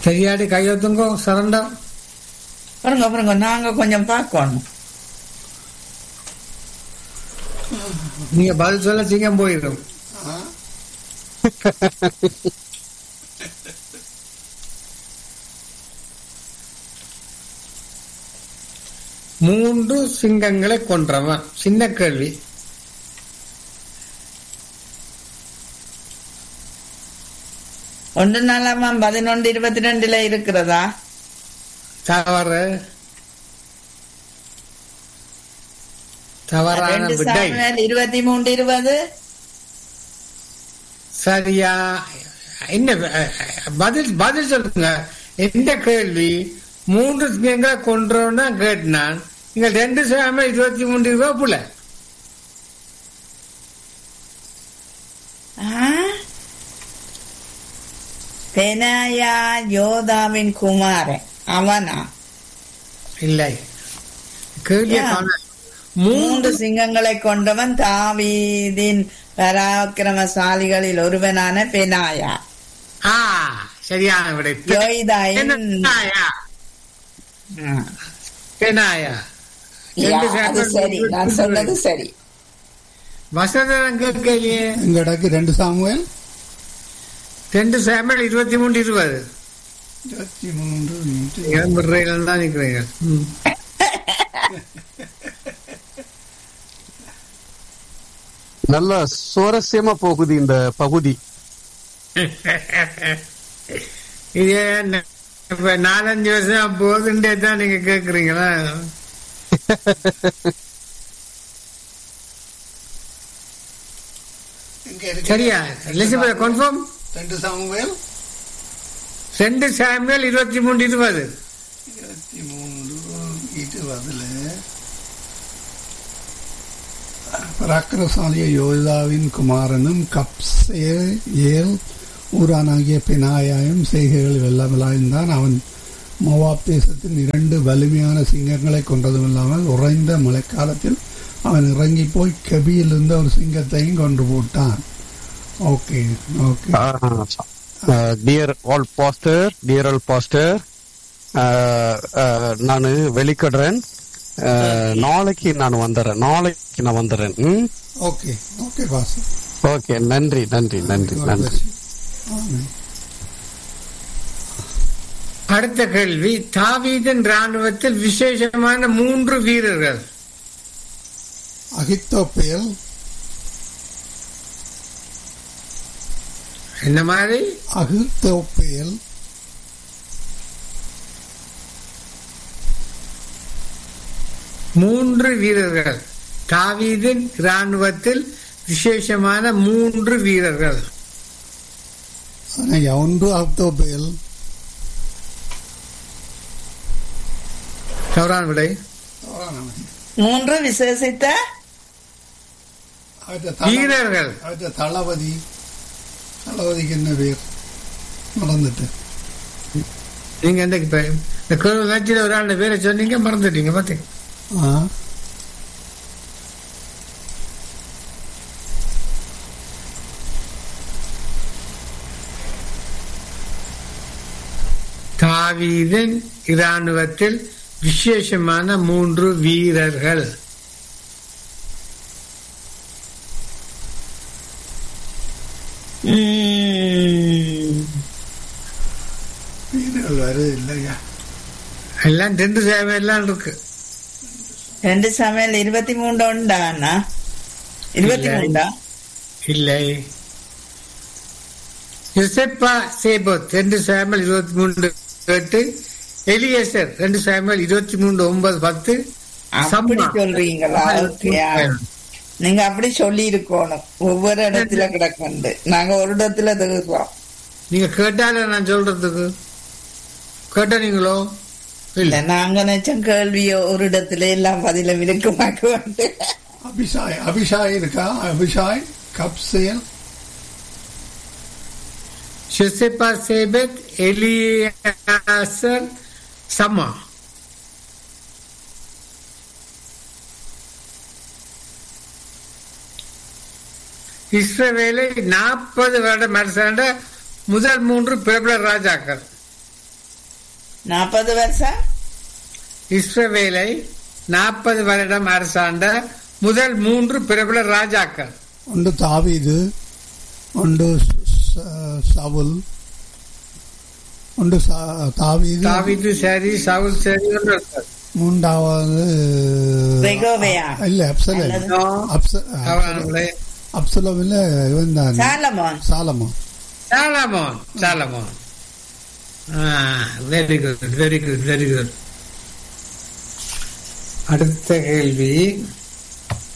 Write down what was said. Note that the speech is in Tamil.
தெரியாடி கையொத்துங்கோ சரண்டா பாருங்க பாருங்க நாங்க கொஞ்சம் பார்க்கணும் நீங்க பதில் சொல்ல சிங்கம் போயிடும் ஆ? மூன்று சிங்கங்களை கொன்றவன் சின்ன கேள்வி ஒன்று நாளாமாம் பதினொன்று இருபத்தி ரெண்டுல இருக்கிறதா தவறு தவறான ரெண்டு விடை சாமுவேல் இருபத்தி மூன்று இருபது சரியா என்ன அஹ், பதில் பதில் சொல்லுங்க எந்த கேள்வி மூன்று சிங்கங்களை கொன்றோம்னா கேட்டினான் நீங்க ரெண்டு சாம இருபத்தி மூன்று ரூபா புல ஆ? பெனாயா யோதாவின் குமாரன் அவனா இல்லை கேள்வியை ஏன்? காண மூன்று மூன்று சிங்கங்களை கொண்டவன் தாவீதின் பராக்கிரமசாலிகளில் ஒருவனான பெனாயா ஆ சரியான விடை யோய்தாயின் பெனாயா ஆ. பெனாயா யா, ரெண்டு அது சாமுவேல் சரி நான் சொன்னது சரி வசதம் கேட்கலையே எங்க இடக்கு ரெண்டு சாமுவேல் ரெண்டு சாமல் இருபத்தி மூன்று இருபது இருபத்தி மூன்று நூற்றி முறையில் தான் நிற்கிறீங்க ம். நல்ல சுவாரஸ்யமா போகுது இந்த பகுதி இது என்ன, இப்ப நாலஞ்சு வருஷம் போகுதுன்றே தான் நீங்க கேக்குறீங்களா எங்க இருக்கு? சரியா எலிசபெத் கன்ஃபார்ம் ரெண்டு சாமுவேல் ரெண்டு சாமியல் இருபத்தி மூன்று இருபது இருபத்தி மூன்று இருபதுல பராக்கிரசாலிய யோதாவின் குமாரனும் கப்சே ஏல் ஊரானாகிய பினாயாயும் செய்கைகள் வெல்லவலாய்ந்தான் அவன் மோவாப் தேசத்தின் இரண்டு வலிமையான சிங்கங்களை கொன்றதும் இல்லாமல் உறைந்த மழைக்காலத்தில் அவன் இறங்கி போய் கபியில் இருந்த ஒரு சிங்கத்தையும் கொன்று போட்டான் okay okay dear all pastor dear all pastor நான் வெளிக்கிடுறேன் அஹ், நாளைக்கு நான் வந்துடுறேன் நாளைக்கு நான் வந்துடுறேன் ம் ஓகே ஓகே பாஸ் ஓகே நன்றி நன்றி நன்றி நன்றி அடுத்த கேள்வி தாவீதன் ராணுவத்தில் விசேஷமான மூன்று வீரர்கள் அகித்தோப்பேல் என்ன மாதிரி அகித்தோப்பேல் மூன்று வீரர்கள் தாவீதின் ராணுவத்தில் விசேஷமான மூன்று வீரர்கள் ஆனா ஒன்று அகித்தோப்பேல் தவறான விடை மூன்று விசேஷித்த அவற்றை தள- வீரர்கள் அவற்றை தளபதி தளபதிக்கு என்ன பேர் மறந்துட்டு நீங்க எந்த இப்ப இந்த கோவில் கட்சியில ஒரு ஆள் பேரை சொன்னீங்க மறந்துட்டீங்க பாத்தீங்க ஆ தாவீதின் இராணுவத்தில் விசேஷமான மூன்று வீரர்கள் ம், வீரர்கள் வருது இல்லையா எல்லாம் ரெண்டு சேவை எல்லாம் இருக்கு ரெண்டு சமையல் இருபத்தி மூன்று உண்டா அண்ணா இருபத்தி இல்லை. மூண்டா இல்லை யுசெப்பா சேபோத் ரெண்டு சாமல் இருபத்தி மூன்று எட்டு எலியேசர் ரெண்டு சாமல் இருபத்தி மூன்று ஒன்பது பத்து அப்படி சம்மா. சொல்றீங்களா ஓகே நீங்க அப்படி சொல்லி இருக்கணும் ஒவ்வொரு இடத்துல கிடக்குண்டு நாங்க ஒரு இடத்துல தகுறோம் நீங்க கேட்டால நான் சொல்றதுக்கு கேட்டீங்களோ இல்ல இல்ல நாங்க நினைச்சோம் கேள்வியோ ஒரு இடத்துல எல்லாம் பதிலும் இருக்குமாக்கு வந்து அபிஷாய் அபிஷாய் இருக்கா அபிஷாய் கப்சேல் யுசெப்பா சேபத் எலியாசர் சம்மா இஸ்ரவேலை நாற்பது வருடம் அரசாண்ட முதல் மூன்று பிரபல ராஜாக்கள் நாற்பது வருஷம் இஸ்ரவேலை நாற்பது வருடம் அரசாண்ட முதல் மூன்று பிரபல ராஜாக்கள் ஒன்று தாவீது ஒன்று ச- சவுல் ஒன்று சா- தாவீது தாவீது சரி சவுல் சரி ஒன்று இருக்கார். மூன்றாவது ரெகோபெயா. இல்ல அப்சல அல்லது- அவனுடைய அப்சலம் இல்ல இவன் தான் Solomon Solomon Solomon Solomon very good very good very good அடுத்த கேள்வி